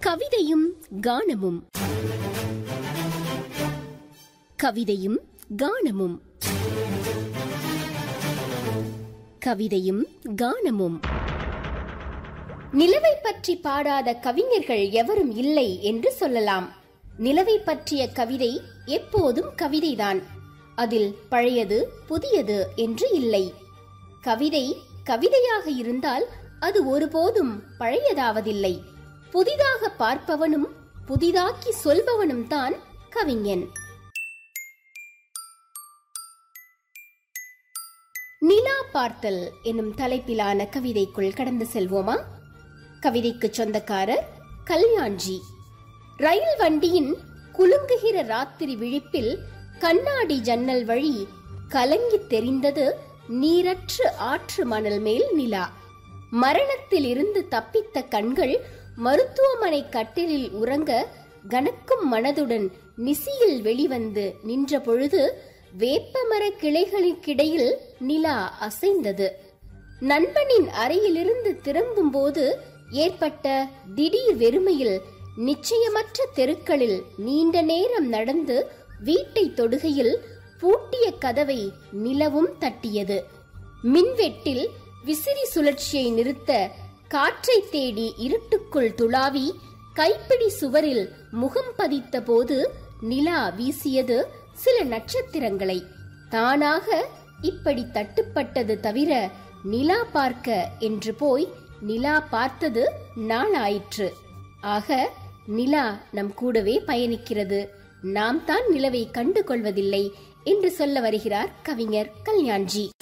கவிதையும் கானமும் கவிதையும் கானமும் கவிதையும் கானமும் நிலவை பற்றி பாடாத கவிஞர்கள் எவரும் இல்லை என்று சொல்லலாம் நிலவை பற்றிய கவிதை எப்போதும் கவிதைதான் அதில் பழையது புதியது என்று இல்லை கவிதை கவிதையாக இருந்தால் அது ஒருபோதும் பழையதாவதில்லை புதிதாக பார்ப்பவனும் புதிதாக்கி சொல்பவனும் தான் கவிஞன் நிலா பார்த்தல் என்னும் தலைப்பிலான கவிதைக்குள் கடந்து செல்வோமா கவிதைக்கு சொந்தக்காரர் கல்யாண்ஜி ரயில் வண்டியின் குலுங்குகிற ராத்திரி விழிப்பில் கண்ணாடி ஜன்னல் வழி கலங்கித் தெரிந்தது நீரற்று ஆற்று மணல் மேல் நிலா மரணத்தில் இருந்து தப்பித்த கண்கள் மருத்துவமனை கட்டிலில் உறங்க கனக்கும் மனதுடன் நிசியில் வெளிவந்து நின்ற பொழுது வேப்பமர கிளைகளுக்கிடையில் நிலா அசைந்தது நண்பனின் அறையிலிருந்து திரும்பும்போது ஏற்பட்ட திடீர் வெறுமையில் நிச்சயமற்ற தெருக்களில் நீண்ட நேரம் நடந்து வீட்டை தொடுகையில் பூட்டிய கதவை நிலவும் தட்டியது மின்வெட்டில் விசிறி சுழற்சியை நிறுத்த காற்றை தேடி இருட்டுக்குள் துளாவி கைப்பிடி சுவரில் முகம் பதித்த போது நிலா வீசியது சில நட்சத்திரங்களை தானாக இப்படி தட்டுப்பட்டது தவிர நிலா பார்க்க என்று போய் நிலா பார்த்தது நாளாயிற்று ஆக நிலா நம் கூடவே பயணிக்கிறது நாம் தான் நிலவை கண்டு கொள்வதில்லை என்று சொல்ல வருகிறார் கவிஞர் கல்யாண்ஜி